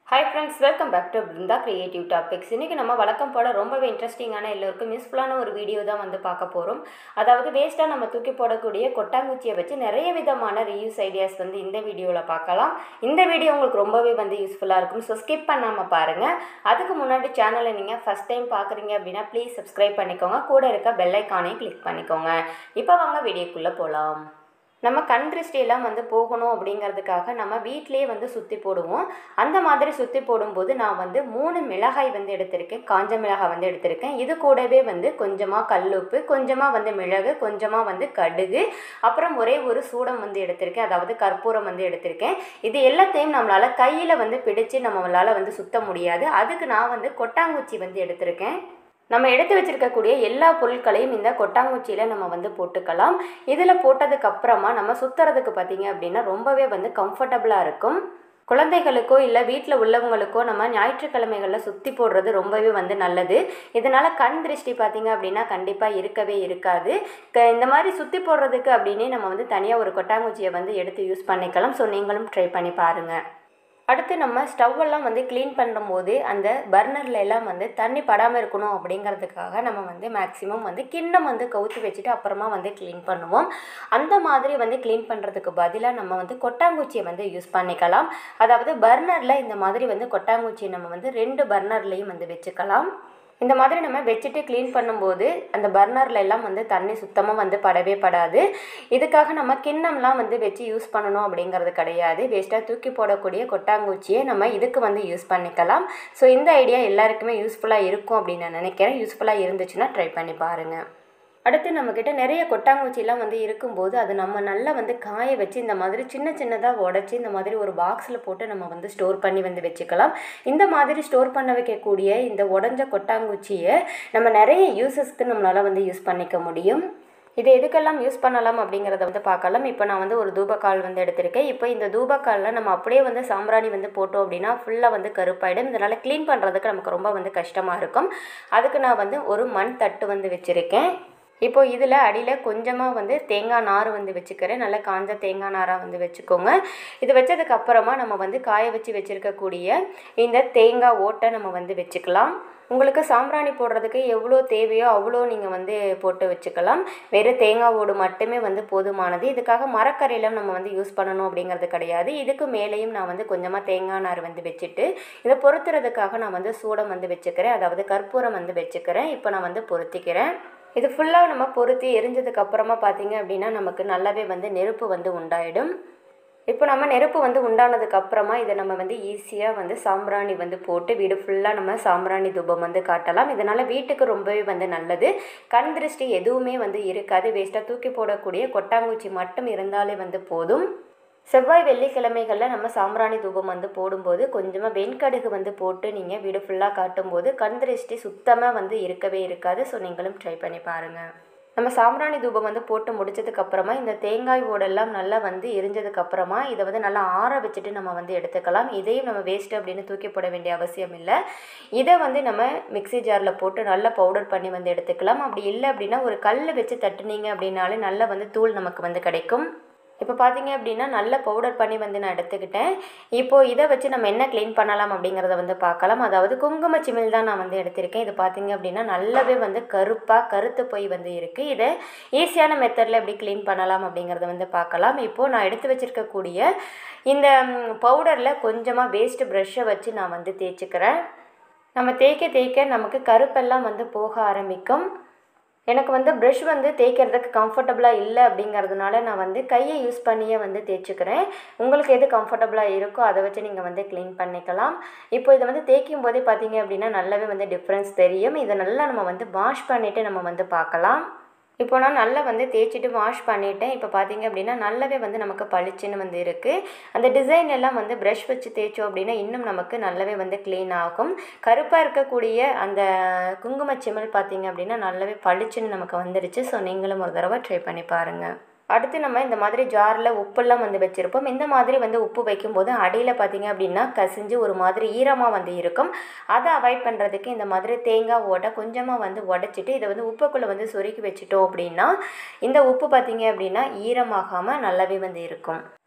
hi friends welcome back to Brinda creative topics இன்றைக்கி நம்ம வழக்கம் போல் ரொம்பவே இன்ட்ரெஸ்டிங்கான எல்லோருக்கும் யூஸ்ஃபுல்லான ஒரு வீடியோ தான் வந்து பார்க்க போகிறோம் அதாவது வேஸ்ட்டாக நம்ம தூக்கி போடக்கூடிய கொட்டாங்குச்சியை வச்சு நிறைய விதமான ரீயூஸ் ஐடியாஸ் வந்து இந்த வீடியோவில் பார்க்கலாம் இந்த வீடியோ உங்களுக்கு ரொம்பவே வந்து யூஸ்ஃபுல்லாக இருக்கும் ஸோ ஸ்கிப் பண்ணாமல் பாருங்கள் அதுக்கு முன்னாடி சேனலை நீங்கள் ஃபஸ்ட் டைம் பார்க்குறீங்க அப்படின்னா ப்ளீஸ் சப்ஸ்கிரைப் பண்ணிக்கோங்க கூட இருக்க பெல் ஐக்கானையும் கிளிக் பண்ணிக்கோங்க இப்போ வாங்க வீடியோக்குள்ளே போகலாம் நம்ம கண் திருஷ்டியெல்லாம் வந்து போகணும் அப்படிங்கிறதுக்காக நம்ம வீட்டிலேயே வந்து சுற்றி போடுவோம் அந்த மாதிரி சுற்றி போடும்போது நான் வந்து மூணு மிளகாய் வந்து எடுத்திருக்கேன் காஞ்ச மிளகாய் வந்து எடுத்திருக்கேன் இது கூடவே வந்து கொஞ்சமாக கல்லுப்பு கொஞ்சமாக வந்து மிளகு கொஞ்சமாக வந்து கடுகு அப்புறம் ஒரே ஒரு சூடம் வந்து எடுத்திருக்கேன் அதாவது கற்பூரம் வந்து எடுத்திருக்கேன் இது எல்லாத்தையும் நம்மளால் கையில் வந்து பிடிச்சு நம்மளால் வந்து சுத்த முடியாது அதுக்கு நான் வந்து கொட்டாங்குச்சி வந்து எடுத்திருக்கேன் நம்ம எடுத்து வச்சிருக்கக்கூடிய எல்லா பொருட்களையும் இந்த கொட்டாங்குச்சியில் நம்ம வந்து போட்டுக்கலாம் இதில் போட்டதுக்கு அப்புறமா நம்ம சுற்றுறதுக்கு பார்த்தீங்க அப்படின்னா ரொம்பவே வந்து கம்ஃபர்டபுளாக இருக்கும் குழந்தைகளுக்கோ இல்லை வீட்டில் உள்ளவங்களுக்கோ நம்ம ஞாயிற்றுக்கிழமைகளில் சுற்றி போடுறது ரொம்பவே வந்து நல்லது இதனால் கண் திருஷ்டி பார்த்தீங்க அப்படின்னா கண்டிப்பாக இருக்கவே இருக்காது க இந்த மாதிரி சுற்றி போடுறதுக்கு அப்படின்னே நம்ம வந்து தனியாக ஒரு கொட்டாங்குச்சியை வந்து எடுத்து யூஸ் பண்ணிக்கலாம் ஸோ நீங்களும் ட்ரை பண்ணி பாருங்கள் அடுத்து நம்ம ஸ்டவ்வெல்லாம் வந்து க்ளீன் பண்ணும்போது அந்த பர்னரில் எல்லாம் வந்து தண்ணி படாமல் இருக்கணும் அப்படிங்கிறதுக்காக நம்ம வந்து மேக்ஸிமம் வந்து கிண்ணம் வந்து கவுத்து வச்சுட்டு அப்புறமா வந்து க்ளீன் பண்ணுவோம் அந்த மாதிரி வந்து க்ளீன் பண்ணுறதுக்கு பதிலாக நம்ம வந்து கொட்டாங்குச்சியை வந்து யூஸ் பண்ணிக்கலாம் அதாவது பர்னரில் இந்த மாதிரி வந்து கொட்டாங்குச்சியை நம்ம வந்து ரெண்டு பர்னர்லேயும் வந்து வச்சுக்கலாம் இந்த மாதிரி நம்ம வச்சுட்டு க்ளீன் பண்ணும்போது அந்த பர்னரில் எல்லாம் வந்து தண்ணி சுத்தமாக வந்து படவே படாது இதுக்காக நம்ம கிண்ணம்லாம் வந்து வச்சு யூஸ் பண்ணணும் அப்படிங்கிறது கிடையாது வேஸ்ட்டாக தூக்கி போடக்கூடிய கொட்டாங்குச்சியை நம்ம இதுக்கு வந்து யூஸ் பண்ணிக்கலாம் ஸோ இந்த ஐடியா எல்லாருக்குமே யூஸ்ஃபுல்லாக இருக்கும் அப்படின்னு நான் நினைக்கிறேன் யூஸ்ஃபுல்லாக இருந்துச்சுன்னா ட்ரை பண்ணி பாருங்கள் அடுத்து நம்மக்கிட்ட நிறைய கொட்டாங்குச்சிலாம் வந்து இருக்கும்போது அது நம்ம நல்லா வந்து காய வச்சு இந்த மாதிரி சின்ன சின்னதாக உடச்சி இந்த மாதிரி ஒரு பாக்ஸில் போட்டு நம்ம வந்து ஸ்டோர் பண்ணி வந்து வச்சுக்கலாம் இந்த மாதிரி ஸ்டோர் பண்ண வைக்கக்கூடிய இந்த உடஞ்ச கொட்டாங்குச்சியை நம்ம நிறைய யூசஸ்க்கு நம்மளால் வந்து யூஸ் பண்ணிக்க முடியும் இதை எதுக்கெல்லாம் யூஸ் பண்ணலாம் அப்படிங்கிறத வந்து பார்க்கலாம் இப்போ நான் வந்து ஒரு தூபக்கால் வந்து எடுத்திருக்கேன் இப்போ இந்த தூபக்காலில் நம்ம அப்படியே வந்து சாம்பிராணி வந்து போட்டோம் அப்படின்னா ஃபுல்லாக வந்து கருப்பாயிடும் இதனால் க்ளீன் பண்ணுறதுக்கு நமக்கு ரொம்ப வந்து கஷ்டமாக இருக்கும் அதுக்கு நான் வந்து ஒரு மண் தட்டு வந்து வச்சுருக்கேன் இப்போ இதில் அடியில் கொஞ்சமாக வந்து தேங்காய் நார் வந்து வச்சுக்கிறேன் நல்லா காஞ்ச தேங்காய் நாராக வந்து வச்சுக்கோங்க இது வச்சதுக்கு அப்புறமா நம்ம வந்து காய வச்சு வச்சுருக்கக்கூடிய இந்த தேங்காய் ஓட்டை நம்ம வந்து வச்சுக்கலாம் உங்களுக்கு சாம்பிராணி போடுறதுக்கு எவ்வளோ தேவையோ அவ்வளோ நீங்கள் வந்து போட்டு வச்சுக்கலாம் வெறும் தேங்காய் ஓடு மட்டுமே வந்து போதுமானது இதுக்காக மரக்கரையிலும் நம்ம வந்து யூஸ் பண்ணணும் அப்படிங்கிறது கிடையாது இதுக்கு மேலேயும் நான் வந்து கொஞ்சமாக தேங்காய் நார் வந்து வச்சுட்டு இதை பொருத்துறதுக்காக நான் வந்து சூடம் வந்து வச்சுக்கிறேன் அதாவது கற்பூரம் வந்து வச்சுக்கிறேன் இப்போ நான் வந்து பொருத்திக்கிறேன் இது ஃபுல்லாக நம்ம பொருத்தி எரிஞ்சதுக்கு அப்புறமா பார்த்தீங்க அப்படின்னா நமக்கு நல்லாவே வந்து நெருப்பு வந்து உண்டாயிடும் இப்போ நம்ம நெருப்பு வந்து உண்டானதுக்கு அப்புறமா இதை நம்ம வந்து ஈஸியாக வந்து சாம்பிராணி வந்து போட்டு வீடு ஃபுல்லாக நம்ம சாம்பிராணி தூபம் வந்து காட்டலாம் இதனால் வீட்டுக்கு ரொம்பவே வந்து நல்லது கண் திருஷ்டி எதுவுமே வந்து இருக்காது வேஸ்ட்டாக தூக்கி போடக்கூடிய கொட்டாங்குச்சி மட்டும் இருந்தாலே வந்து போதும் செவ்வாய் வெள்ளிக்கிழமைகளில் நம்ம சாம்பிராணி தூபம் வந்து போடும்போது கொஞ்சமாக வெண்கடுகு வந்து போட்டு நீங்கள் வீடு ஃபுல்லாக காட்டும்போது கண் திருஷ்டி சுத்தமாக வந்து இருக்கவே இருக்காது ஸோ நீங்களும் ட்ரை பண்ணி பாருங்கள் நம்ம சாம்பிராணி தூபம் வந்து போட்டு முடிச்சதுக்கப்புறமா இந்த தேங்காய் ஓடெல்லாம் நல்லா வந்து எரிஞ்சதுக்கப்புறமா இதை வந்து நல்லா ஆற வச்சுட்டு நம்ம வந்து எடுத்துக்கலாம் இதையும் நம்ம வேஸ்ட்டு அப்படின்னு தூக்கி போட வேண்டிய அவசியம் இல்லை இதை வந்து நம்ம மிக்சி ஜாரில் போட்டு நல்லா பவுடர் பண்ணி வந்து எடுத்துக்கலாம் அப்படி இல்லை அப்படின்னா ஒரு கல் வச்சு தட்டுனீங்க அப்படின்னாலே நல்லா வந்து தூள் நமக்கு வந்து கிடைக்கும் இப்போ பார்த்தீங்க அப்படின்னா நல்ல பவுடர் பண்ணி வந்து நான் எடுத்துக்கிட்டேன் இப்போது இதை வச்சு நம்ம என்ன க்ளீன் பண்ணலாம் அப்படிங்கிறத வந்து பார்க்கலாம் அதாவது குங்கும சிமிழ் தான் நான் வந்து எடுத்திருக்கேன் இது பார்த்தீங்க அப்படின்னா நல்லாவே வந்து கருப்பாக கருத்து போய் வந்து இருக்குது இதை ஈஸியான மெத்தடில் எப்படி க்ளீன் பண்ணலாம் அப்படிங்கிறத வந்து பார்க்கலாம் இப்போது நான் எடுத்து வச்சுருக்கக்கூடிய இந்த பவுடரில் கொஞ்சமாக வேஸ்ட்டு ப்ரஷ்ஷை வச்சு நான் வந்து தேய்ச்சிக்கிறேன் நம்ம தேய்க்க தேய்க்க நமக்கு கருப்பெல்லாம் வந்து போக ஆரம்பிக்கும் எனக்கு வந்து ப்ரஷ் வந்து தேய்க்கிறதுக்கு கம்ஃபர்டபுளாக இல்லை அப்படிங்கிறதுனால நான் வந்து கையை யூஸ் பண்ணியே வந்து தேய்ச்சிக்கிறேன் உங்களுக்கு எது கம்ஃபர்டபுளாக இருக்கோ அதை வச்சு நீங்கள் வந்து க்ளீன் பண்ணிக்கலாம் இப்போ இதை வந்து தேய்க்கும் போதே பார்த்தீங்க அப்படின்னா நல்லாவே வந்து டிஃப்ரென்ஸ் தெரியும் இதை நல்லா நம்ம வந்து வாஷ் பண்ணிவிட்டு நம்ம வந்து பார்க்கலாம் இப்போ நான் நல்லா வந்து தேய்ச்சிட்டு வாஷ் பண்ணிட்டேன் இப்போ பார்த்தீங்க அப்படின்னா நல்லாவே வந்து நமக்கு பளிச்சுன்னு வந்து இருக்குது அந்த டிசைன் எல்லாம் வந்து ப்ரஷ் வச்சு தேய்ச்சோம் அப்படின்னா இன்னும் நமக்கு நல்லாவே வந்து க்ளீன் ஆகும் கருப்பாக இருக்கக்கூடிய அந்த குங்குமச்சிமல் பார்த்தீங்க அப்படின்னா நல்லாவே பளிச்சுன்னு நமக்கு வந்துருச்சு ஸோ நீங்களும் ஒரு தடவை ட்ரை பண்ணி பாருங்கள் அடுத்து நம்ம இந்த மாதிரி ஜாரில் உப்பெல்லாம் வந்து வச்சுருப்போம் இந்த மாதிரி வந்து உப்பு வைக்கும்போது அடியில் பார்த்தீங்க அப்படின்னா கசிஞ்சு ஒரு மாதிரி ஈரமாக வந்து இருக்கும் அதை அவாய்ட் பண்ணுறதுக்கு இந்த மாதிரி தேங்காய் ஓட்டை கொஞ்சமாக வந்து உடச்சிட்டு இதை வந்து உப்புக்குள்ளே வந்து சொருக்கி வச்சுட்டோம் அப்படின்னா இந்த உப்பு பார்த்தீங்க அப்படின்னா ஈரமாகாமல் நல்லாவே வந்து இருக்கும்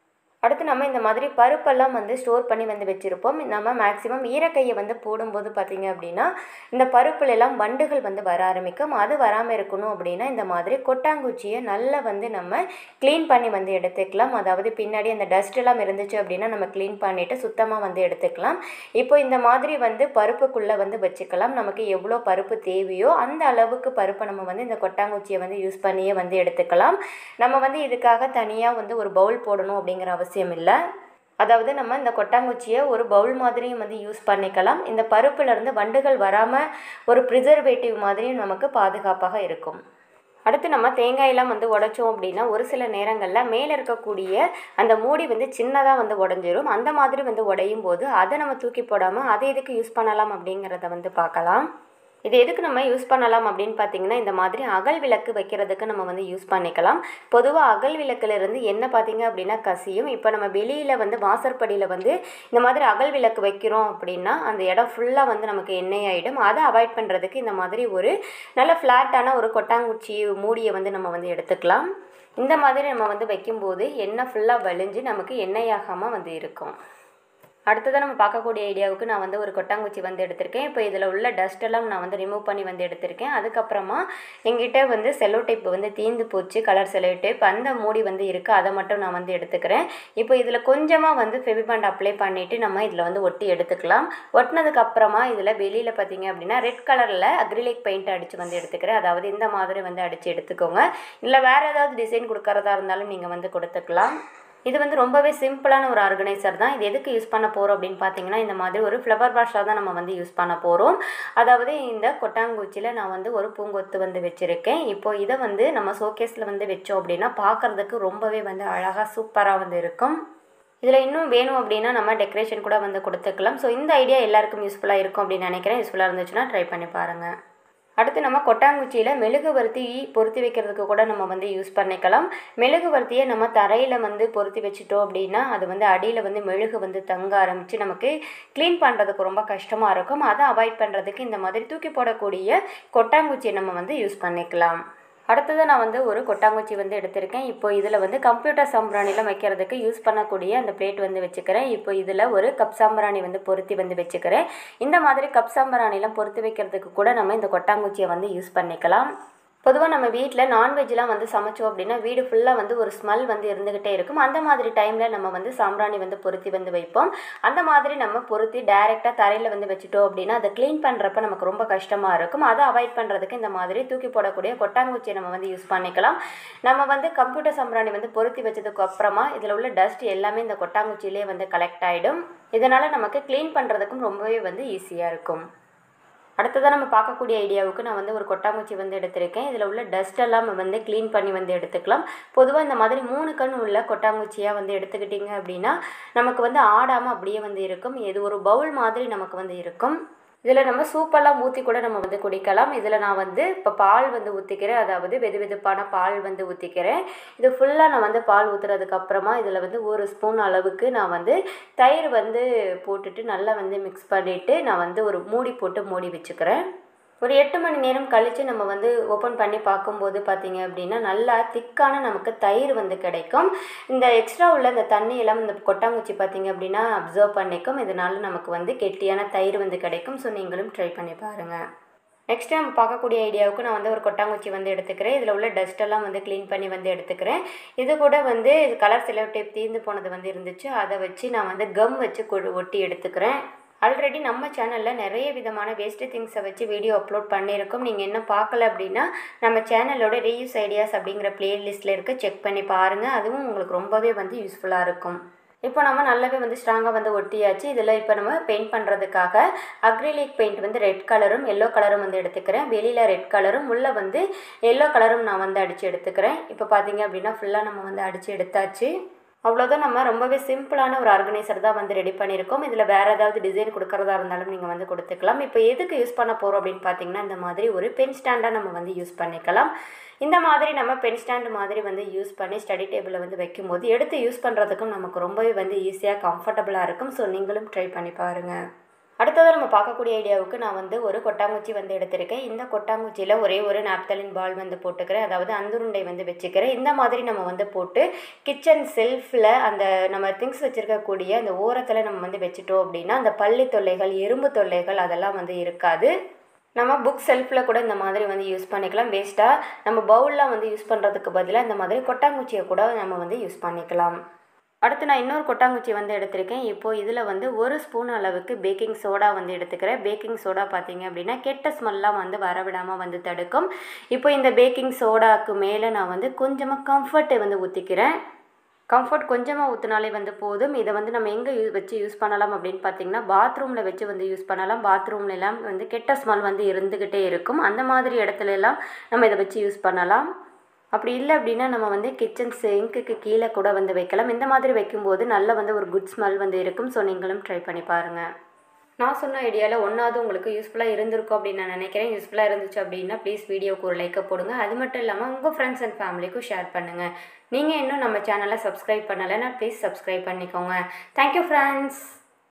அடுத்து நம்ம இந்த மாதிரி பருப்பெல்லாம் வந்து ஸ்டோர் பண்ணி வந்து வச்சுருப்போம் நம்ம மேக்ஸிமம் ஈரக்கையை வந்து போடும்போது பார்த்திங்க அப்படின்னா இந்த பருப்புல எல்லாம் வண்டுகள் வந்து வர ஆரம்பிக்கும் அது வராமல் இருக்கணும் அப்படின்னா இந்த மாதிரி கொட்டாங்குச்சியை நல்லா வந்து நம்ம க்ளீன் பண்ணி வந்து எடுத்துக்கலாம் அதாவது பின்னாடி அந்த டஸ்ட் எல்லாம் இருந்துச்சு அப்படின்னா நம்ம க்ளீன் பண்ணிவிட்டு சுத்தமாக வந்து எடுத்துக்கலாம் இப்போ இந்த மாதிரி வந்து பருப்புக்குள்ளே வந்து வச்சுக்கலாம் நமக்கு எவ்வளோ பருப்பு தேவையோ அந்த அளவுக்கு பருப்பை நம்ம வந்து இந்த கொட்டாங்குச்சியை வந்து யூஸ் பண்ணியே வந்து எடுத்துக்கலாம் நம்ம வந்து இதுக்காக தனியாக வந்து ஒரு பவுல் போடணும் அப்படிங்கிற அவசியம் இல்லை அதாவது நம்ம இந்த கொட்டாங்குச்சியை ஒரு பவுல் மாதிரியும் வந்து யூஸ் பண்ணிக்கலாம் இந்த பருப்புலேருந்து வண்டுகள் வராமல் ஒரு ப்ரிசர்வேட்டிவ் மாதிரியும் நமக்கு பாதுகாப்பாக இருக்கும் அடுத்து நம்ம தேங்காயெல்லாம் வந்து உடைச்சோம் அப்படின்னா ஒரு சில நேரங்களில் மேலே இருக்கக்கூடிய அந்த மூடி வந்து சின்னதாக வந்து உடஞ்சிரும் அந்த மாதிரி வந்து உடையும் போது அதை நம்ம தூக்கி போடாமல் அதை எதுக்கு யூஸ் பண்ணலாம் அப்படிங்கிறத வந்து பார்க்கலாம் இது எதுக்கு நம்ம யூஸ் பண்ணலாம் அப்படின்னு பார்த்தீங்கன்னா இந்த மாதிரி அகல் விளக்கு வைக்கிறதுக்கு நம்ம வந்து யூஸ் பண்ணிக்கலாம் பொதுவாக அகல் விளக்குலேருந்து என்ன பார்த்தீங்க அப்படின்னா கசியும் இப்போ நம்ம வெளியில் வந்து வாசற்படியில் வந்து இந்த மாதிரி அகல் விளக்கு வைக்கிறோம் அப்படின்னா அந்த இடம் ஃபுல்லாக வந்து நமக்கு எண்ணெய் ஆகிடும் அதை அவாய்ட் பண்ணுறதுக்கு இந்த மாதிரி ஒரு நல்ல ஃப்ளாட்டான ஒரு கொட்டாங்குச்சி மூடியை வந்து நம்ம வந்து எடுத்துக்கலாம் இந்த மாதிரி நம்ம வந்து வைக்கும்போது எண்ணெய் ஃபுல்லாக வலிஞ்சு நமக்கு எண்ணெய் ஆகாமல் வந்து இருக்கும் அடுத்ததாக நம்ம பார்க்கக்கூடிய ஐடியாவுக்கு நான் வந்து ஒரு கொட்டாங்குச்சி வந்து எடுத்திருக்கேன் இப்போ இதில் உள்ள டஸ்ட் எல்லாம் நான் வந்து ரிமூவ் பண்ணி வந்து எடுத்திருக்கேன் அதுக்கப்புறமா எங்கிட்ட வந்து செல்லோ டேப் வந்து தீந்து போச்சு கலர் செல்லோ டேப் அந்த மூடி வந்து இருக்குது அதை மட்டும் நான் வந்து எடுத்துக்கிறேன் இப்போ இதில் கொஞ்சமாக வந்து ஃபெவிபாண்ட் அப்ளை பண்ணிவிட்டு நம்ம இதில் வந்து ஒட்டி எடுத்துக்கலாம் ஒட்டினதுக்கு அப்புறமா இதில் வெளியில் பார்த்தீங்க அப்படின்னா ரெட் கலரில் அக்ரிலிக் பெயிண்ட் அடித்து வந்து எடுத்துக்கிறேன் அதாவது இந்த மாதிரி வந்து அடித்து எடுத்துக்கோங்க இல்லை வேறு ஏதாவது டிசைன் கொடுக்கறதா இருந்தாலும் நீங்கள் வந்து கொடுத்துக்கலாம் இது வந்து ரொம்பவே சிம்பிளான ஒரு ஆர்கனைசர் தான் இது எதுக்கு யூஸ் பண்ண போகிறோம் அப்படின்னு பார்த்தீங்கன்னா இந்த மாதிரி ஒரு ஃப்ளவர் வாஷாக தான் நம்ம வந்து யூஸ் பண்ண போகிறோம் அதாவது இந்த கொட்டாங்குச்சியில் நான் வந்து ஒரு பூங்கொத்து வந்து வச்சுருக்கேன் இப்போ இதை வந்து நம்ம ஷோகேஸில் வந்து வச்சோம் அப்படின்னா பார்க்குறதுக்கு ரொம்பவே வந்து அழகாக சூப்பராக வந்து இருக்கும் இதில் இன்னும் வேணும் அப்படின்னா நம்ம டெக்கரேஷன் கூட வந்து கொடுத்துக்கலாம் ஸோ இந்த ஐடியா எல்லாருக்கும் யூஸ்ஃபுல்லாக இருக்கும் அப்படின்னு நினைக்கிறேன் யூஸ்ஃபுல்லாக இருந்துச்சுன்னா ட்ரை பண்ணி பாருங்கள் அடுத்து நம்ம கொட்டாங்குச்சியில் மெழுகுவர்த்தி பொருத்தி வைக்கிறதுக்கு கூட நம்ம வந்து யூஸ் பண்ணிக்கலாம் மெழுகுவர்த்தியை நம்ம தரையில் வந்து பொருத்தி வச்சுட்டோம் அப்படின்னா அது வந்து அடியில் வந்து மெழுகு வந்து தங்க ஆரம்பித்து நமக்கு க்ளீன் பண்ணுறதுக்கு ரொம்ப கஷ்டமாக இருக்கும் அதை அவாய்ட் பண்ணுறதுக்கு இந்த மாதிரி தூக்கி போடக்கூடிய கொட்டாங்குச்சியை நம்ம வந்து யூஸ் பண்ணிக்கலாம் அடுத்தது நான் வந்து ஒரு கொட்டாங்குச்சி வந்து எடுத்திருக்கேன் இப்போ இதில் வந்து கம்ப்யூட்டர் சாம்பிராணிலாம் வைக்கிறதுக்கு யூஸ் பண்ணக்கூடிய அந்த பிளேட் வந்து வச்சுக்கிறேன் இப்போ இதில் ஒரு கப் சாம்பிராணி வந்து பொருத்தி வந்து வச்சுக்கிறேன் இந்த மாதிரி கப் சாம்பிராணிலாம் பொருத்தி வைக்கிறதுக்கு கூட நம்ம இந்த கொட்டாங்குச்சியை வந்து யூஸ் பண்ணிக்கலாம் பொதுவாக நம்ம வீட்டில் நான்வெஜ்லாம் வந்து சமைச்சோம் அப்படின்னா வீடு ஃபுல்லாக வந்து ஒரு ஸ்மெல் வந்து இருந்துக்கிட்டே இருக்கும் அந்த மாதிரி டைமில் நம்ம வந்து சாம்பிராணி வந்து பொருத்தி வந்து வைப்போம் அந்த மாதிரி நம்ம பொருத்தி டைரெக்டாக தரையில் வந்து வச்சுட்டோம் அப்படின்னா அதை க்ளீன் பண்ணுறப்ப நமக்கு ரொம்ப கஷ்டமாக இருக்கும் அதை அவாய்ட் பண்ணுறதுக்கு இந்த மாதிரி தூக்கி போடக்கூடிய கொட்டாங்குச்சியை நம்ம வந்து யூஸ் பண்ணிக்கலாம் நம்ம வந்து கம்ப்யூட்டர் சாம்பிராணி வந்து பொருத்தி வச்சதுக்கு அப்புறமா இதில் உள்ள டஸ்ட் எல்லாமே இந்த கொட்டாங்குச்சியிலே வந்து கலெக்ட் ஆகிடும் இதனால் நமக்கு க்ளீன் பண்ணுறதுக்கும் ரொம்பவே வந்து ஈஸியாக இருக்கும் அடுத்ததாக நம்ம பார்க்கக்கூடிய ஐடியாவுக்கு நான் வந்து ஒரு கொட்டாங்குச்சி வந்து எடுத்திருக்கேன் இதில் உள்ள டஸ்ட் எல்லாம் வந்து க்ளீன் பண்ணி வந்து எடுத்துக்கலாம் பொதுவாக இந்த மாதிரி மூணு கண் உள்ள கொட்டாங்குச்சியாக வந்து எடுத்துக்கிட்டிங்க அப்படின்னா நமக்கு வந்து ஆடாமல் அப்படியே வந்து இருக்கும் இது ஒரு பவுல் மாதிரி நமக்கு வந்து இருக்கும் இதில் நம்ம சூப்பெல்லாம் ஊற்றி கூட நம்ம வந்து குடிக்கலாம் இதில் நான் வந்து இப்போ பால் வந்து ஊற்றிக்கிறேன் அதாவது வெது வெதுப்பான பால் வந்து ஊற்றிக்கிறேன் இது ஃபுல்லாக நான் வந்து பால் ஊற்றுறதுக்கு அப்புறமா இதில் வந்து ஒரு ஸ்பூன் அளவுக்கு நான் வந்து தயிர் வந்து போட்டுட்டு நல்லா வந்து மிக்ஸ் பண்ணிவிட்டு நான் வந்து ஒரு மூடி போட்டு மூடி வச்சுக்கிறேன் ஒரு எட்டு மணி நேரம் கழித்து நம்ம வந்து ஓப்பன் பண்ணி பார்க்கும்போது பார்த்தீங்க அப்படின்னா நல்லா திக்கான நமக்கு தயிர் வந்து கிடைக்கும் இந்த எக்ஸ்ட்ரா உள்ள இந்த தண்ணி எல்லாம் இந்த கொட்டாங்குச்சி பார்த்தீங்க அப்படின்னா அப்சர்வ் பண்ணிக்கும் இதனால நமக்கு வந்து கெட்டியான தயிர் வந்து கிடைக்கும் ஸோ நீங்களும் ட்ரை பண்ணி பாருங்கள் நெக்ஸ்ட் நம்ம பார்க்கக்கூடிய ஐடியாவுக்கு நான் வந்து ஒரு கொட்டாங்குச்சி வந்து எடுத்துக்கிறேன் இதில் உள்ள டஸ்ட் எல்லாம் வந்து க்ளீன் பண்ணி வந்து எடுத்துக்கிறேன் இது கூட வந்து கலர் செலவு டேப் தீர்ந்து போனது வந்து இருந்துச்சு அதை வச்சு நான் வந்து கம் வச்சு கொ- ஒட்டி எடுத்துக்கிறேன் ஆல்ரெடி நம்ம சேனலில் நிறைய விதமான வேஸ்ட்டு திங்ஸை வச்சு வீடியோ அப்லோட் பண்ணியிருக்கோம் நீங்கள் என்ன பார்க்கல அப்படின்னா நம்ம சேனலோட ரீயூஸ் ஐடியாஸ் அப்படிங்கிற பிளேலிஸ்ட்டில் இருக்க செக் பண்ணி பாருங்கள் அதுவும் உங்களுக்கு ரொம்பவே வந்து யூஸ்ஃபுல்லாக இருக்கும் இப்போ நம்ம நல்லாவே வந்து ஸ்ட்ராங்காக வந்து ஒட்டியாச்சு இதில் இப்போ நம்ம பெயிண்ட் பண்ணுறதுக்காக அக்ரிலிக் பெயிண்ட் வந்து ரெட் கலரும் எல்லோ கலரும் வந்து எடுத்துக்கிறேன் வெளியில் ரெட் கலரும் உள்ளே வந்து எல்லோ கலரும் நான் வந்து அடித்து எடுத்துக்கிறேன் இப்போ பார்த்தீங்க அப்படின்னா ஃபுல்லாக நம்ம வந்து அடித்து எடுத்தாச்சு அவ்வளோதான் நம்ம ரொம்பவே சிம்பிளான ஒரு ஆர்கனைசர் தான் வந்து ரெடி பண்ணியிருக்கோம் இதில் வேறு ஏதாவது டிசைன் கொடுக்குறதா இருந்தாலும் நீங்கள் வந்து கொடுத்துக்கலாம் இப்போ எதுக்கு யூஸ் பண்ண போகிறோம் அப்படின்னு பார்த்தீங்கன்னா இந்த மாதிரி ஒரு பென் ஸ்டாண்டாக நம்ம வந்து யூஸ் பண்ணிக்கலாம் இந்த மாதிரி நம்ம பென் ஸ்டாண்டு மாதிரி வந்து யூஸ் பண்ணி ஸ்டடி டேபிளில் வந்து வைக்கும்போது எடுத்து யூஸ் பண்ணுறதுக்கும் நமக்கு ரொம்பவே வந்து ஈஸியாக கம்ஃபர்டபுளாக இருக்கும் ஸோ நீங்களும் ட்ரை பண்ணி பாருங்கள் அடுத்ததாக நம்ம பார்க்கக்கூடிய ஐடியாவுக்கு நான் வந்து ஒரு கொட்டாங்குச்சி வந்து எடுத்திருக்கேன் இந்த கொட்டாங்குச்சியில் ஒரே ஒரு நாப்தலின் பால் வந்து போட்டுக்கிறேன் அதாவது அந்துருண்டை வந்து வச்சுக்கிறேன் இந்த மாதிரி நம்ம வந்து போட்டு கிச்சன் செல்ஃபில் அந்த நம்ம திங்ஸ் வச்சுருக்கக்கூடிய அந்த ஓரத்தில் நம்ம வந்து வச்சுட்டோம் அப்படின்னா அந்த பள்ளி தொல்லைகள் எறும்பு தொல்லைகள் அதெல்லாம் வந்து இருக்காது நம்ம புக் செல்ஃபில் கூட இந்த மாதிரி வந்து யூஸ் பண்ணிக்கலாம் வேஸ்ட்டாக நம்ம பவுல்லாம் வந்து யூஸ் பண்ணுறதுக்கு பதிலாக இந்த மாதிரி கொட்டாங்குச்சியை கூட நம்ம வந்து யூஸ் பண்ணிக்கலாம் அடுத்து நான் இன்னொரு கொட்டாங்குச்சி வந்து எடுத்திருக்கேன் இப்போது இதில் வந்து ஒரு ஸ்பூன் அளவுக்கு பேக்கிங் சோடா வந்து எடுத்துக்கிறேன் பேக்கிங் சோடா பார்த்தீங்க அப்படின்னா கெட்ட ஸ்மெல்லாம் வந்து வரவிடாமல் வந்து தடுக்கும் இப்போ இந்த பேக்கிங் சோடாக்கு மேலே நான் வந்து கொஞ்சமாக கம்ஃபர்ட்டை வந்து ஊற்றிக்கிறேன் கம்ஃபர்ட் கொஞ்சமாக ஊற்றினாலே வந்து போதும் இதை வந்து நம்ம எங்கே யூ வச்சு யூஸ் பண்ணலாம் அப்படின்னு பார்த்தீங்கன்னா பாத்ரூமில் வச்சு வந்து யூஸ் பண்ணலாம் பாத்ரூம்ல எல்லாம் வந்து கெட்ட ஸ்மெல் வந்து இருந்துக்கிட்டே இருக்கும் அந்த மாதிரி இடத்துல எல்லாம் நம்ம இதை வச்சு யூஸ் பண்ணலாம் அப்படி இல்லை அப்படின்னா நம்ம வந்து கிச்சன் சிங்க்குக்கு கீழே கூட வந்து வைக்கலாம் இந்த மாதிரி வைக்கும்போது நல்ல வந்து ஒரு குட் ஸ்மெல் வந்து இருக்கும் ஸோ நீங்களும் ட்ரை பண்ணி பாருங்கள் நான் சொன்ன ஐடியாவில் ஒன்றாவது உங்களுக்கு யூஸ்ஃபுல்லாக இருந்திருக்கும் அப்படின்னு நான் நினைக்கிறேன் யூஸ்ஃபுல்லாக இருந்துச்சு அப்படின்னா ப்ளீஸ் வீடியோக்கு ஒரு லைக்கை போடுங்க அது மட்டும் இல்லாமல் உங்கள் ஃப்ரெண்ட்ஸ் அண்ட் ஃபேமிலிக்கும் ஷேர் பண்ணுங்கள் நீங்கள் இன்னும் நம்ம சேனலை சப்ஸ்கிரைப் பண்ணலைன்னா ப்ளீஸ் சப்ஸ்கிரைப் பண்ணிக்கோங்க தேங்க்யூ ஃப்ரெண்ட்ஸ்